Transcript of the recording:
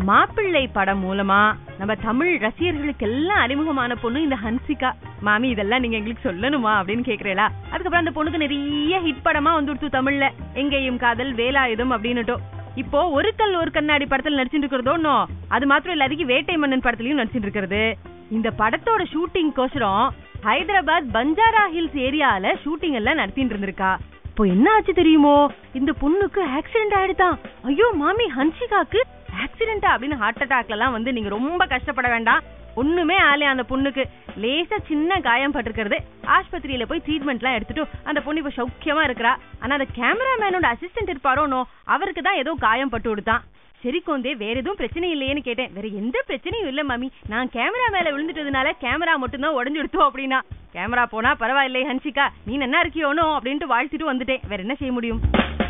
மாப்பிள்ளை படம் மூலமா நம்ம தமிழ் ரசிகர்களுக்கு எல்லாம் அறிமுகமான பொண்ணு இந்த ஹன்சிகா மாமி இதெல்லாம் நீங்க எங்களுக்கு சொல்லணுமா அப்படின்னு கேக்குறீங்களா அதுக்கப்புறம் அந்த பொண்ணுக்கு நிறைய ஹிட் படமா வந்துடுச்சு தமிழ்ல எங்கேயும் காதல் வேலாயுதம் அப்படின்னுட்டோ இப்போ ஒரு கல் ஒரு கண்ணாடி படத்துல நடிச்சிட்டு இருக்கிறதோ இன்னும் அது மாத்திரம் இல்லாதக்கு வேட்டை மன்னன் படத்துலயும் நடிச்சிட்டு இருக்கிறது இந்த படத்தோட ஷூட்டிங் கோசரம் ஹைதராபாத் பஞ்சாரா ஹில்ஸ் ஏரியால ஷூட்டிங் எல்லாம் நடத்திட்டு இருந்திருக்கா இப்போ என்ன ஆச்சு தெரியுமோ இந்த பொண்ணுக்கு ஆக்சிடென்ட் ஆயிடுதான் ஐயோ மாமி ஹன்சிகாக்கு ஆக்சிடென்டா அப்படின்னு ஹார்ட் அட்டாக்ல எல்லாம் வந்து நீங்க ரொம்ப கஷ்டப்பட வேண்டாம் ஒண்ணுமே ஆலே அந்த பொண்ணுக்கு லேசா சின்ன காயம் பட்டிருக்கிறது ஆஸ்பத்திரியில போய் ட்ரீட்மெண்ட் எல்லாம் எடுத்துட்டு அந்த பொண்ணு இப்ப சௌக்கியமா இருக்கிறா ஆனா அந்த கேமராமேனோட அசிஸ்டன்ட் இருப்பாரோனோ அவருக்கு தான் ஏதோ காயம் பட்டு கொடுத்தான் சரி கோந்தே வேற எதுவும் பிரச்சனை இல்லையேன்னு கேட்டேன் வேற எந்த பிரச்சனையும் இல்ல மாமி நான் கேமரா மேல விழுந்துட்டதுனால கேமரா மட்டும் தான் உடஞ்சிடுத்தோம் அப்படின்னா கேமரா போனா பரவாயில்லை ஹன்சிகா நீ என்ன இருக்கியோனோ அப்படின்ட்டு வாழ்த்திட்டு வந்துட்டேன் வேற என்ன செய்ய முடியும்